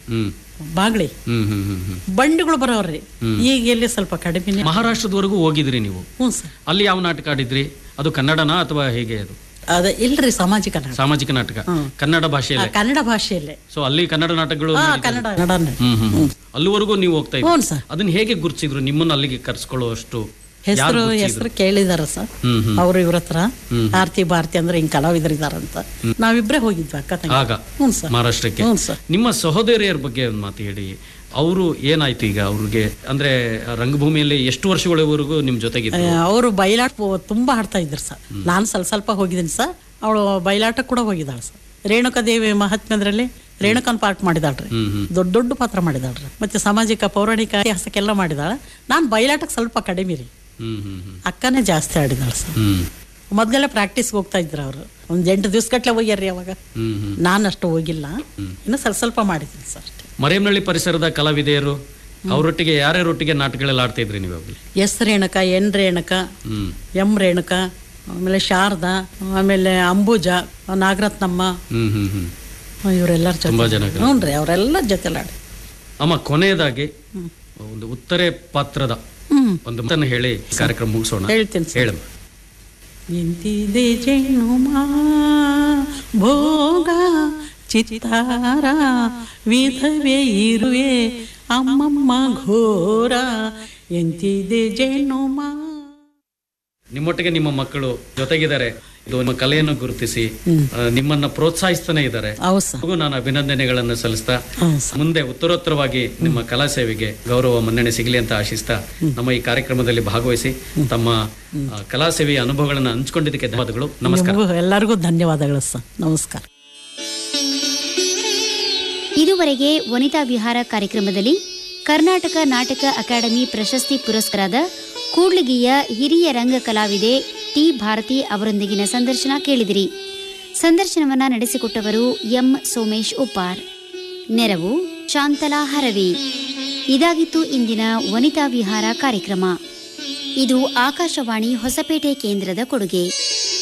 ಹ್ಮ್ ಬಾಗ್ಳಿ ಹ್ಮ್ ಹ್ಮ್ ಹ್ಮ್ ಹ್ಮ್ ಬಂಡಿಗಳು ಬರೋವ್ರಿ ಈಗ ಎಲ್ಲಿ ಸ್ವಲ್ಪ ಕಡಿಮೆ ಮಹಾರಾಷ್ಟ್ರದವರೆಗೂ ಹೋಗಿದ್ರಿ ನೀವು ಹ್ಞೂ ಸರ್ ಅಲ್ಲಿ ಯಾವ ನಾಟಕ ಆಡಿದ್ರಿ ಅದು ಕನ್ನಡನಾ ಅಥವಾ ಹೇಗೆ ಅದು ಅದ ಇಲ್ರಿ ಸಾಮಾಜಿಕ ನಾಟಕ ಸಾಮಾಜಿಕ ನಾಟಕ ಕನ್ನಡ ಆ, ಭಾಷೆಯಲ್ಲೇ ಕನ್ನಡ ಭಾಷೆಯಲ್ಲೇ ಸೊ ಅಲ್ಲಿ ಕನ್ನಡ ನಾಟಕಗಳು ಹಾ ನಡೀತಾ ಕನ್ನಡ ಕನ್ನಡನೇ ಹ್ಮ್ ಹ್ಮ್ ಹ್ಮ್. ಅಲ್ಲಿವರೆಗೂ ನೀವು ಹೋಗ್ತಾ ಇದ್ರಿ ಹ್ಞೂ ಸರ್ ಅದನ್ನ ಹೇಗೆ ಗುರುತಿಸಿದ್ರು ನಿಮ್ಮನ್ನ ಅಲ್ಲಿಗೆ ಕರ್ಸ್ಕೊಳ್ಳುವಷ್ಟು ಹೆಸರು ಹೆಸರು ಕೇಳಿದಾರ ಸರ್ ಹ್ಮ್ ಹ್ಮ್ ಅವ್ರು ಇವ್ರ ಹತ್ರ ಆರ್ತಿ ಭಾರತಿ ಅಂದ್ರೆ ಹಿಂಗ್ ಕಲಾವಿದರಿದಾರಂತ ನಾವಿಬ್ರೇ ಹೋಗಿದ್ವಿ ಅಕ್ಕ ತಂಗಿ ಆಗ ಹ್ಞೂ ಸರ್ ಮಹಾರಾಷ್ಟ್ರಕ್ಕೆ ಹ್ಞೂ ಸರ್ ನಿಮ್ಮ ಸಹೋದರಿಯರ ಬಗ್ಗೆ ಒಂದು ಮಾತು ಹೇಳಿ ಅವರು ಏನಾಯ್ತು ಈಗ ಅವ್ರಿಗೆ ಅಂದ್ರೆ ರಂಗಭೂಮಿಯಲ್ಲಿ ಎಷ್ಟು ವರ್ಷಗಳವರೆಗೂ ನಿಮ್ ಜೊತೆಗಿದ್ರು ಅವರು ಬಯಲಾಟ ಪೋ- ತುಂಬಾ ಹಾಡ್ತಾ ಇದ್ರು ಸರ್ ನಾನು ಸ್ವಲ್ಪ ಸ್ವಲ್ಪ ಹೋಗಿದ್ದೀನಿ ಸರ್ ಅವಳು ಬಯಲಾಟ ಕೂಡ ಹೋಗಿದ್ದಾಳೆ ಸರ್ ರೇಣುಕಾ ದೇವಿ ಮಹಾತ್ಮ್ಯದ್ರಲ್ಲಿ ರೇಣುಕನ್ ಪಾರ್ಟ್ ಮಾಡಿದಾಳ್ರಿ ಹ್ಮ್ ಹ್ಮ್ ದೊಡ್ಡ ದೊಡ್ಡ ಪಾತ್ರ ಮಾಡಿದಾಳ್ರಿ ಮತ್ತೆ ಸಾಮಾಜಿಕ ಪೌರಾಣಿಕ ಇತಿಹಾಸಕ್ಕೆಲ್ಲ ಮಾಡಿದಾಳೆ ನಾನು ಬಯಲಾಟಕ್ಕೆ ಸ್ವಲ್ಪ ಕಡಿಮೆ ರೀ ಹ್ಮ್ ಹ್ಮ್ ಹ್ಮ್ ಅಕ್ಕನೇ ಜಾಸ್ತಿ ಆಡಿದಾಳೆ ಸರ್ ಹ್ಮ್ ಮೊದ್ಲೆಲ್ಲ ಪ್ರಾಕ್ಟೀಸ್ಗೆ ಹೋಗ್ತಾ ಇದ್ರು ಅವರು ಒಂದ್ ಎಂಟು ದಿವ್ಸಗಟ್ಲೆ ಹೋಗ್ಯಾರ್ರಿ ಅವಾಗ ಹ್ಮ್ ಹ್ಮ್ ನಾನು ಅಷ್ಟು ಹೋಗಿಲ್ಲ ಇನ್ನು ಸ್ವಲ್ಪ ಸ್ವಲ್ಪ ಮಾಡಿದ್ದೀನಿ ಸರ್ ಅಷ್ಟೇ ಮರೇಮ್ನಳ್ಳಿ ಪರಿಸರದ ಕಲಾವಿದೆಯರು ಅವರೊಟ್ಟಿಗೆ ಯಾರ್ಯಾರೊಟ್ಟಿಗೆ ನಾಟಕಗಳೆಲ್ಲ ಆಡ್ತಾ ಇದ್ರಿ ನೀವು ಅವಾಗ ಎಸ್ ರೇಣುಕ ಎನ್ ರೇಣುಕ ಹ್ಮ್ ಎಂ ರೇಣುಕ ಆಮೇಲೆ ಶಾರದಾ ಆಮೇಲೆ ಅಂಬುಜ ನಾಗರತ್ನಮ್ಮ ಹ್ಮ್ ಹ್ಮ್ ಹ್ಮ್ ಇವರೆಲ್ಲರ ಜೊತೆ ತುಂಬಾ ಜನ ಹ್ಞೂ ರೀ ಅವರೆಲ್ಲ ಜೊತೆಲಾಡಿ ಅಮ್ಮ ಕೊನೆಯದಾಗಿ ಒಂದು ಉತ್ತರೆ ಪಾತ್ರದ ಹ್ಮ್ ಒಂದು ಮಾತನ್ನ ಹೇಳಿ ಕಾರ್ಯಕ್ರಮ ಮುಗಿಸೋಣ ಹೇಳ್ತೀನಿ ಸರ್ ಹೇಳಮ್ಮ ನಿಂತಿದೆ ಜೇನುಮ ಭೋಗ ಚಿತ್ತಾರ ವಿಧವೆ ಇರುವೆ ಅಮ್ಮಮ್ಮ ಘೋರ ಎಂತಿದೆ ಜೇನುಮ ನಿಮ್ಮೊಟ್ಟಿಗೆ ನಿಮ್ಮ ಮಕ್ಕಳು ಜೊತೆಗಿದ್ದಾರೆ ಇದು ನಿಮ್ಮ ಕಲೆಯನ್ನು ಗುರುತಿಸಿ ಆ, ನಿಮ್ಮನ್ನ ಪ್ರೋತ್ಸಾಹಿಸ್ತಾನೆ ಇದ್ದಾರೆ ಹೌದು ಸರ್ ಹಾಗೂ ನಾನು ಅಭಿನಂದನೆಗಳನ್ನು ಸಲ್ಲಿಸ್ತಾ ಹೌದು ಸರ್ ಮುಂದೆ ಉತ್ತರೋತ್ತರವಾಗಿ ನಿಮ್ಮ ಕಲಾ ಸೇವೆಗೆ ಗೌರವ ಮನ್ನಣೆ ಸಿಗಲಿ ಅಂತ ಆಶಿಸ್ತಾ ನಮ್ಮ ಈ ಕಾರ್ಯಕ್ರಮದಲ್ಲಿ ಭಾಗವಹಿಸಿ ತಮ್ಮ ಆ, ಕಲಾ ಸೇವೆಯ ಅನುಭವಗಳನ್ನು ಹಂಚಿಕೊಂಡಿದ್ದಕ್ಕೆ ಧನ್ಯವಾದಗಳು ನಮಸ್ಕಾರ ನಿಮಗೂ ಎಲ್ಲರಿಗೂ ಧನ್ಯವಾದಗಳು ಸರ್ ನಮಸ್ಕಾರ ಇದುವರೆಗೆ ವನಿತಾ ವಿಹಾರ ಕಾರ್ಯಕ್ರಮದಲ್ಲಿ ಕರ್ನಾಟಕ ನಾಟಕ ಅಕಾಡೆಮಿ ಪ್ರಶಸ್ತಿ ಪುರಸ್ಕರಾದ ಕೂಡ್ಲಿಗಿಯ ಹಿರಿಯ ರಂಗ ಕಲಾವಿದೆ ಟಿ ಭಾರತಿ ಅವರೊಂದಿಗಿನ ಸಂದರ್ಶನ ಕೇಳಿದಿರಿ ಸಂದರ್ಶನವನ್ನ ನಡೆಸಿಕೊಟ್ಟವರು ಎಂ ಸೋಮೇಶ್ ಉಪ್ಪಾರ್ ನೆರವು ಶಾಂತಲಾ ಹರವಿ ಇದಾಗಿತ್ತು ಇಂದಿನ ವನಿತಾ ವಿಹಾರ ಕಾರ್ಯಕ್ರಮ ಇದು ಆಕಾಶವಾಣಿ ಹೊಸಪೇಟೆ ಕೇಂದ್ರದ ಕೊಡುಗೆ